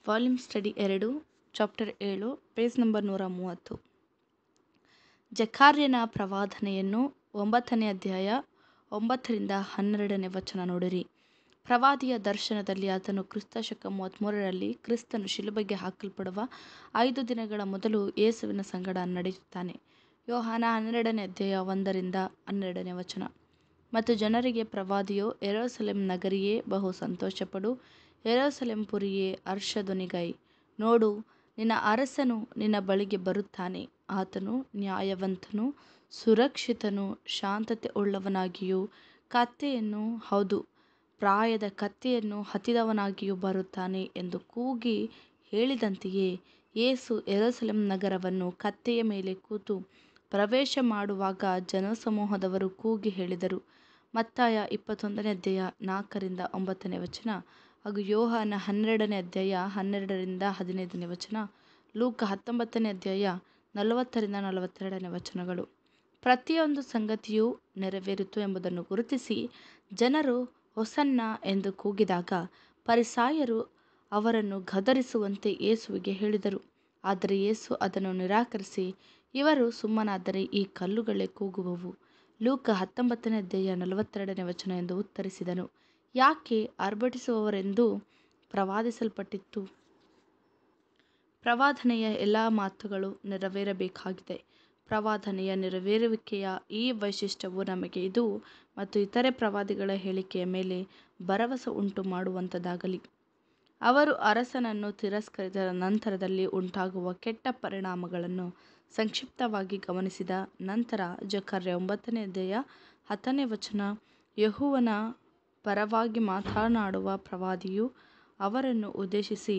volume study ಎರಡು chapter ಏಳು page number ನೂರ ಮೂವತ್ತು ಜಕಾರ್ಯನ ಪ್ರವಾದನೆಯನ್ನು ಒಂಬತ್ತನೇ ಅಧ್ಯಾಯ ಒಂಬತ್ತರಿಂದ ಹನ್ನೆರಡನೇ ವಚನ ನೋಡಿರಿ ಪ್ರವಾದಿಯ ದರ್ಶನದಲ್ಲಿ ಆತನು ಕ್ರಿಸ್ತ ಶಕ ಮೂವತ್ತ್ಮೂರರಲ್ಲಿ ಕ್ರಿಸ್ತನು ಶಿಲುಬೆಗೆ ಹಾಕಲ್ಪಡುವ ಐದು ದಿನಗಳ ಮೊದಲು ಯೇಸುವಿನ ಸಂಗಡ ನಡೆಯುತ್ತಾನೆ ಯೋಹಾನ ಹನ್ನೆರಡನೇ ಅಧ್ಯಾಯ ಒಂದರಿಂದ ಹನ್ನೆರಡನೇ ವಚನ ಮತ್ತು ಜನರಿಗೆ ಪ್ರವಾದಿಯೋ ಯೆರೂಸಲೇಮ್ ನಗರಿಯೇ ಬಹು ಸಂತೋಷಪಡು ಯೆರೂಸಲೇಮ್ ಪುರಿಯೇ ಹರ್ಷಧ್ವನಿಗೈ ನೋಡು ನಿನ್ನ ಅರಸನು ನಿನ್ನ ಬಳಿಗೆ ಬರುತ್ತಾನೆ ಆತನು ನ್ಯಾಯವಂತನೂ ಸುರಕ್ಷಿತನೂ ಶಾಂತತೆ ಉಳ್ಳವನಾಗಿಯೂ ಕತ್ತೆಯನ್ನು ಹೌದು ಪ್ರಾಯದ ಕತ್ತೆಯನ್ನು ಹತ್ತಿದವನಾಗಿಯೂ ಬರುತ್ತಾನೆ ಎಂದು ಕೂಗಿ ಹೇಳಿದಂತೆಯೇ ಯೇಸು ಯೆರೂಸಲೇಮ್ ನಗರವನ್ನು ಕತ್ತೆಯ ಮೇಲೆ ಕೂತು ಪ್ರವೇಶ ಮಾಡುವಾಗ ಜನಸಮೂಹದವರು ಕೂಗಿ ಹೇಳಿದರು ಮತ್ತಾಯ ಇಪ್ಪತ್ತೊಂದನೇ ಅಧ್ಯಾಯ ನಾಲ್ಕರಿಂದ ಒಂಬತ್ತನೇ ವಚನ ಹಾಗೂ ಯೋಹಾನ ಹನ್ನೆರಡನೇ ಅಧ್ಯಾಯ ಹನ್ನೆರಡರಿಂದ ಹದಿನೈದನೇ ವಚನ ಲೂಕ ಹತ್ತೊಂಬತ್ತನೇ ಅಧ್ಯಾಯ ನಲವತ್ತರಿಂದ ನಲವತ್ತೆರಡನೇ ವಚನಗಳು ಪ್ರತಿಯೊಂದು ಸಂಗತಿಯೂ ನೆರವೇರಿತು ಎಂಬುದನ್ನು ಗುರುತಿಸಿ ಜನರು ಹೊಸನ್ನ ಎಂದು ಕೂಗಿದಾಗ ಪರಿಸಾಯರು ಅವರನ್ನು ಗದರಿಸುವಂತೆ ಯೇಸುವಿಗೆ ಹೇಳಿದರು ಆದರೆ ಯೇಸು ಅದನ್ನು ನಿರಾಕರಿಸಿ ಇವರು ಸುಮ್ಮನಾದರೆ ಈ ಕಲ್ಲುಗಳೇ ಕೂಗುವವು ಲೂಕ ಹತ್ತೊಂಬತ್ತನೇ ಅಧ್ಯಾಯ ನಲವತ್ತೆರಡನೇ ವಚನ ಎಂದು ಉತ್ತರಿಸಿದನು ಯಾಕೆ ಆರ್ಭಟಿಸುವವರೆಂದು ಪ್ರವಾದಿಸಲ್ಪಟ್ಟಿತ್ತು ಪ್ರವಾದನೆಯ ಎಲ್ಲ ಮಾತುಗಳು ನೆರವೇರಬೇಕಾಗಿದೆ ಪ್ರವಾದನೆಯ ನೆರವೇರುವಿಕೆಯ ಈ ವೈಶಿಷ್ಟ್ಯವು ನಮಗೆ ಇದು ಮತ್ತು ಇತರೆ ಪ್ರವಾದಿಗಳ ಹೇಳಿಕೆಯ ಮೇಲೆ ಭರವಸೆ ಉಂಟು ಮಾಡುವಂಥದ್ದಾಗಲಿ ಅವರು ಅರಸನನ್ನು ತಿರಸ್ಕರಿಸಿದ ನಂತರದಲ್ಲಿ ಉಂಟಾಗುವ ಕೆಟ್ಟ ಪರಿಣಾಮಗಳನ್ನು ಸಂಕ್ಷಿಪ್ತವಾಗಿ ಗಮನಿಸಿದ ನಂತರ ಜಕರ್ಯ ಒಂಬತ್ತನೇ ಅಧ್ಯಾಯ ಹತ್ತನೇ ವಚನ ಯೆಹೋವನ ಪರವಾಗಿ ಮಾತನಾಡುವ ಪ್ರವಾದಿಯು ಅವರನ್ನು ಉದ್ದೇಶಿಸಿ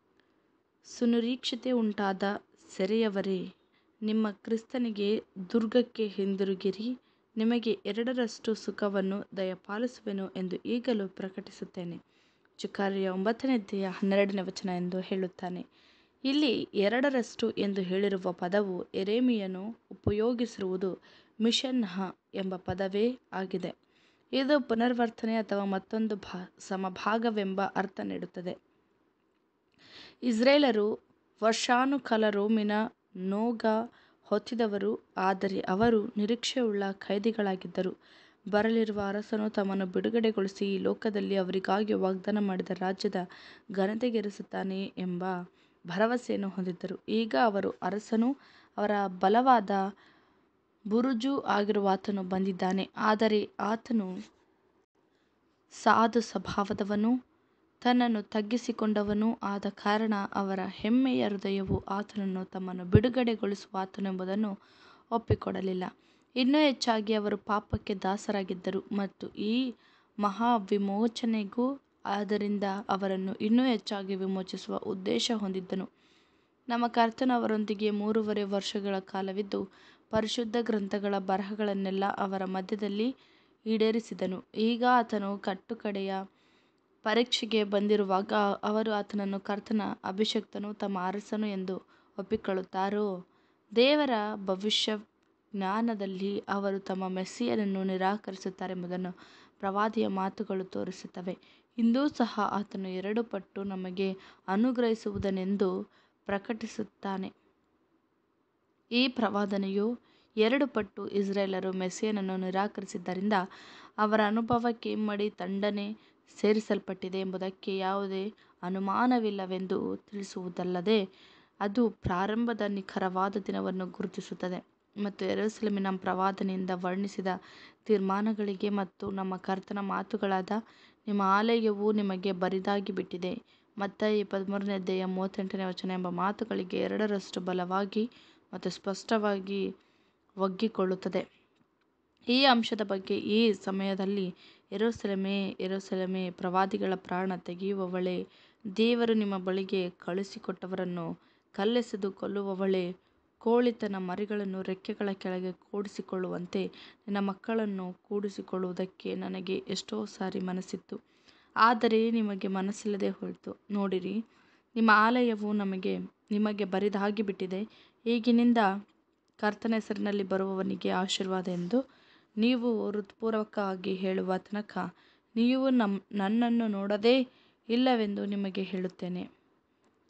ಸುನಿರೀಕ್ಷತೆ ಉಂಟಾದ ಸೆರೆಯವರೇ ನಿಮ್ಮ ಕ್ರಿಸ್ತನಿಗೆ ದುರ್ಗಕ್ಕೆ ಹಿಂದಿರುಗಿರಿ ನಿಮಗೆ ಎರಡರಷ್ಟು ಸುಖವನ್ನು ದಯಪಾಲಿಸುವೆನು ಎಂದು ಈಗಲೂ ಪ್ರಕಟಿಸುತ್ತೇನೆ ಜಕಾರ್ಯ ಒಂಬತ್ತನೇ ಅಧ್ಯಾಯ ಹನ್ನೆರಡನೇ ವಚನ ಎಂದು ಹೇಳುತ್ತಾನೆ ಇಲ್ಲಿ ಎರಡರಷ್ಟು ಎಂದು ಹೇಳಿರುವ ಪದವು ಎರೇಮಿಯನು ಉಪಯೋಗಿಸಿರುವುದು ಮಿಷನ್ಹ ಎಂಬ ಪದವೇ ಆಗಿದೆ ಇದು ಪುನರ್ವರ್ತನೆ ಅಥವಾ ಮತ್ತೊಂದು ಭಾ ಸಮಭಾಗವೆಂಬ ಅರ್ಥ ನೀಡುತ್ತದೆ ಇಸ್ರೇಲರು ವರ್ಷಾನುಕಾಲ ರೋಮಿನ ನೋಗ ಹೊತ್ತಿದವರು ಆದರೆ ಅವರು ನಿರೀಕ್ಷೆಯುಳ್ಳ ಖೈದಿಗಳಾಗಿದ್ದರು ಬರಲಿರುವ ಅರಸನು ತಮ್ಮನ್ನು ಬಿಡುಗಡೆಗೊಳಿಸಿ ಈ ಲೋಕದಲ್ಲಿ ಅವರಿಗಾಗಿ ವಾಗ್ದಾನ ಮಾಡಿದ ರಾಜ್ಯದ ಘನತೆಗೇರಿಸುತ್ತಾನೆ ಎಂಬ ಭರವಸೆಯನ್ನು ಹೊಂದಿದ್ದರು ಈಗ ಅವರು ಅರಸನು ಅವರ ಬಲವಾದ ಬುರುಜು ಆಗಿರುವ ಆತನು ಬಂದಿದ್ದಾನೆ ಆದರೆ ಆತನು ಸಾಧು ಸ್ವಭಾವದವನೂ ತನ್ನನ್ನು ತಗ್ಗಿಸಿಕೊಂಡವನೂ ಆದ ಕಾರಣ ಅವರ ಹೆಮ್ಮೆಯ ಹೃದಯವು ಆತನನ್ನು ತಮ್ಮನ್ನು ಬಿಡುಗಡೆಗೊಳಿಸುವ ಆತನೆಂಬುದನ್ನು ಒಪ್ಪಿಕೊಡಲಿಲ್ಲ ಇನ್ನೂ ಹೆಚ್ಚಾಗಿ ಅವರು ಪಾಪಕ್ಕೆ ದಾಸರಾಗಿದ್ದರು ಮತ್ತು ಈ ಮಹಾ ವಿಮೋಚನೆಗೂ ಅದರಿಂದ ಅವರನ್ನು ಇನ್ನೂ ಹೆಚ್ಚಾಗಿ ವಿಮೋಚಿಸುವ ಉದ್ದೇಶ ಹೊಂದಿದ್ದನು ನಮ್ಮ ಕರ್ತನು ಅವರೊಂದಿಗೆ ಮೂರುವರೆ ವರ್ಷಗಳ ಕಾಲವಿದ್ದು ಪರಿಶುದ್ಧ ಗ್ರಂಥಗಳ ಬರಹಗಳನ್ನೆಲ್ಲ ಅವರ ಮಧ್ಯದಲ್ಲಿ ಈಡೇರಿಸಿದನು ಈಗ ಆತನು ಕಟ್ಟುಕಡೆಯ ಪರೀಕ್ಷೆಗೆ ಬಂದಿರುವಾಗ ಅವರು ಆತನನ್ನು ಕರ್ತನ ಅಭಿಷಕ್ತನು ತಮ್ಮ ಅರಸನು ಎಂದು ಒಪ್ಪಿಕೊಳ್ಳುತ್ತಾರೋ ದೇವರ ಭವಿಷ್ಯ ಜ್ಞಾನದಲ್ಲಿ ಅವರು ತಮ್ಮ ಮೆಸ್ಸಿಯನನ್ನು ನಿರಾಕರಿಸುತ್ತಾರೆಂಬುದನ್ನು ಪ್ರವಾದಿಯ ಮಾತುಗಳು ತೋರಿಸುತ್ತವೆ ಇಂದೂ ಸಹ ಆತನು ಎರಡು ಪಟ್ಟು ನಮಗೆ ಅನುಗ್ರಹಿಸುವುದನೆಂದು ಪ್ರಕಟಿಸುತ್ತಾನೆ ಈ ಪ್ರವಾದನೆಯು ಎರಡು ಪಟ್ಟು ಇಸ್ರೇಲರು ಮೆಸ್ಸಿಯನನ್ನು ನಿರಾಕರಿಸಿದ್ದರಿಂದ ಅವರ ಅನುಭವಕ್ಕೆ ಇಮ್ಮಡಿ ದಂಡನೆ ಸೇರಿಸಲ್ಪಟ್ಟಿದೆ ಎಂಬುದಕ್ಕೆ ಯಾವುದೇ ಅನುಮಾನವಿಲ್ಲವೆಂದು ತಿಳಿಸುವುದಲ್ಲದೆ ಅದು ಪ್ರಾರಂಭದ ನಿಖರವಾದ ದಿನವನ್ನು ಗುರುತಿಸುತ್ತದೆ ಮತ್ತು ಯೆರೂಸಲೇಮಿನ ಪ್ರವಾದನೆಯಿಂದ ವರ್ಣಿಸಿದ ತೀರ್ಮಾನಗಳಿಗೆ ಮತ್ತು ನಮ್ಮ ಕರ್ತನ ಮಾತುಗಳಾದ ನಿಮ್ಮ ಆಲಯವು ನಿಮಗೆ ಬರಿದಾಗಿ ಬಿಟ್ಟಿದೆ ಮತ್ತಾಯ ಇಪ್ಪತ್ತ್ಮೂರನೇ ಅಧ್ಯಾಯ ಮೂವತ್ತೆಂಟನೇ ವಚನ ಎಂಬ ಮಾತುಗಳಿಗೆ ಎರಡರಷ್ಟು ಬಲವಾಗಿ ಮತ್ತು ಸ್ಪಷ್ಟವಾಗಿ ಒಗ್ಗಿಕೊಳ್ಳುತ್ತದೆ ಈ ಅಂಶದ ಬಗ್ಗೆ ಈ ಸಮಯದಲ್ಲಿ ಯೆರೂಸಲೇಮೇ ಯೆರೂಸಲೇಮೇ ಪ್ರವಾದಿಗಳ ಪ್ರಾಣ ತೆಗೆಯುವವಳೇ ದೇವರು ನಿಮ್ಮ ಬಳಿಗೆ ಕಳುಹಿಸಿಕೊಟ್ಟವರನ್ನು ಕಲ್ಲೆಸೆದು ಕೊಲ್ಲುವವಳೇ ಕೋಳಿ ತನ್ನ ಮರಿಗಳನ್ನು ರೆಕ್ಕೆಗಳ ಕೆಳಗೆ ಕೂಡಿಸಿಕೊಳ್ಳುವಂತೆ ನಿನ್ನ ಮಕ್ಕಳನ್ನು ಕೂಡಿಸಿಕೊಳ್ಳುವುದಕ್ಕೆ ನನಗೆ ಎಷ್ಟೋ ಸಾರಿ ಮನಸ್ಸಿತ್ತು ಆದರೆ ನಿಮಗೆ ಮನಸ್ಸಿಲ್ಲದೆ ಹೋಯಿತು ನೋಡಿರಿ ನಿಮ್ಮ ಆಲಯವು ನಮಗೆ ನಿಮಗೆ ಬರಿದಾಗಿ ಬಿಟ್ಟಿದೆ ಈಗಿನಿಂದ ಕರ್ತನ ಹೆಸರಿನಲ್ಲಿ ಬರುವವನಿಗೆ ಆಶೀರ್ವಾದ ಎಂದು ನೀವು ಹೃತ್ಪೂರ್ವಕವಾಗಿ ಹೇಳುವ ತನಕ ನೀವು ನಮ್ಮ ನನ್ನನ್ನು ನೋಡದೇ ಇಲ್ಲವೆಂದು ನಿಮಗೆ ಹೇಳುತ್ತೇನೆ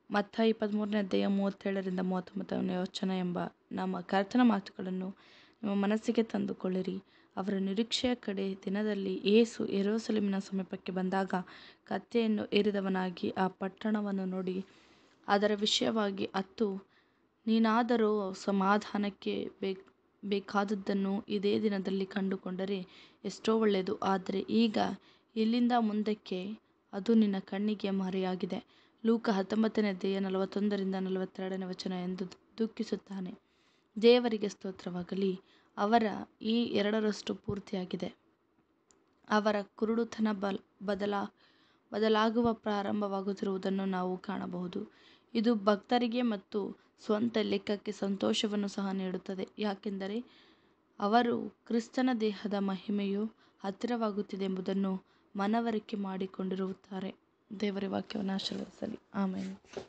ಮತ್ತ ಇಪ್ಪತ್ತ್ಮೂರನೇ ಅಧ್ಯಾಯ ಮೂವತ್ತೇಳರಿಂದ ಮೂವತ್ತೊಂಬತ್ತನೇ ವಚನ ಎಂಬ ನಮ್ಮ ಕರ್ತನ ಮಾತುಗಳನ್ನು ನಿಮ್ಮ ಮನಸ್ಸಿಗೆ ತಂದುಕೊಳ್ಳಿರಿ ಅವರ ನಿರೀಕ್ಷೆಯ ಕಡೆ ದಿನದಲ್ಲಿ ಏಸು ಯೆರೂಸಲೇಮಿನ ಸಮೀಪಕ್ಕೆ ಬಂದಾಗ ಕತ್ತೆಯನ್ನು ಏರಿದವನಾಗಿ ಆ ಪಟ್ಟಣವನ್ನು ನೋಡಿ ಅದರ ವಿಷಯವಾಗಿ ಅತ್ತು ನೀನಾದರೋ ಸಮಾಧಾನಕ್ಕೆ ಬೇಕಾದದ್ದನ್ನು ಇದೇ ದಿನದಲ್ಲಿ ಕಂಡುಕೊಂಡರೆ ಎಷ್ಟೋ ಒಳ್ಳೆಯದು ಆದರೆ ಈಗ ಇಲ್ಲಿಂದ ಮುಂದಕ್ಕೆ ಅದು ನಿನ್ನ ಕಣ್ಣಿಗೆ ಮರೆಯಾಗಿದೆ ಲೂಕ ಹತ್ತೊಂಬತ್ತನೇ ಅಧ್ಯಾಯ ನಲವತ್ತೊಂದರಿಂದ ನಲವತ್ತೆರಡನೇ ವಚನ ಎಂದು ದುಃಖಿಸುತ್ತಾನೆ ದೇವರಿಗೆ ಸ್ತೋತ್ರವಾಗಲಿ ಅವರ ಈ ಎರಡರಷ್ಟು ಪೂರ್ತಿಯಾಗಿದೆ ಅವರ ಕುರುಡುತನ ಬಲ್ ಬದಲಾ ಬದಲಾಗುವ ಪ್ರಾರಂಭವಾಗುತ್ತಿರುವುದನ್ನು ನಾವು ಕಾಣಬಹುದು ಇದು ಭಕ್ತರಿಗೆ ಮತ್ತು ಸ್ವಂತ ಲೆಕ್ಕಕ್ಕೆ ಸಂತೋಷವನ್ನು ಸಹ ನೀಡುತ್ತದೆ ಯಾಕೆಂದರೆ ಅವರು ಕ್ರಿಸ್ತನ ದೇಹದ ಮಹಿಮೆಯು ಹತ್ತಿರವಾಗುತ್ತಿದೆ ಎಂಬುದನ್ನು ಮನವರಿಕೆ ಮಾಡಿಕೊಂಡಿರುತ್ತಾರೆ ದೇವರ ವಾಕ್ಯವನ್ನು ಆಶೀರ್ವದಿಸಲಿ ಆಮೇಲೆ